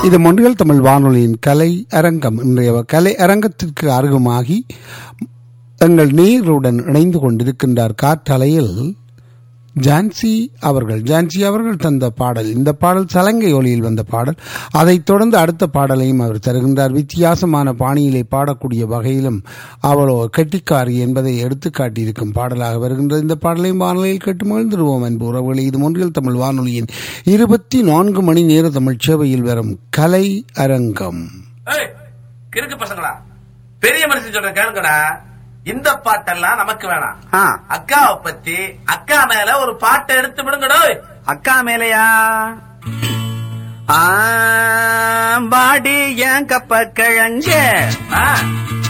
இது மொன்றியல் தமிழ் வானொலியின் கலை அரங்கம் இன்றைய கலை அரங்கத்திற்கு அருகமாகி எங்கள் நீருடன் இணைந்து கொண்டிருக்கின்றார் காற்றலையில் ஜான்சி அவர்கள் ஜான்சி அவர்கள் தந்த பாடல் இந்த பாடல் சலங்கை ஒலியில் வந்த பாடல் அதைத் தொடர்ந்து அடுத்த பாடலையும் அவர் தருகின்றார் வித்தியாசமான பாணியிலே பாடக்கூடிய வகையிலும் அவளோ கெட்டிக்காரி என்பதை எடுத்து காட்டியிருக்கும் பாடலாக வருகின்றது இந்த பாடலையும் வானொலியில் கேட்டு மகிழ்ந்துருவோம் என்பு உறவுகளை இது ஒன்றியல் தமிழ் வானொலியின் இருபத்தி நான்கு மணி நேர தமிழ் சேவையில் வரும் கலை அரங்கம் ஏய், கிறுக்கு பசங்களா பெரிய மனுஷன் சொல்ற கேளுங்கடா இந்த பாட்டெல்லாம் நமக்கு வேணாம் ஆ. அக்காவை பத்தி அக்கா மேல ஒரு பாட்டை எடுத்து விடுங்கடோ அக்கா மேலையா ஆ, பாடி ஏன் கப்ப கிழஞ்ச ஆ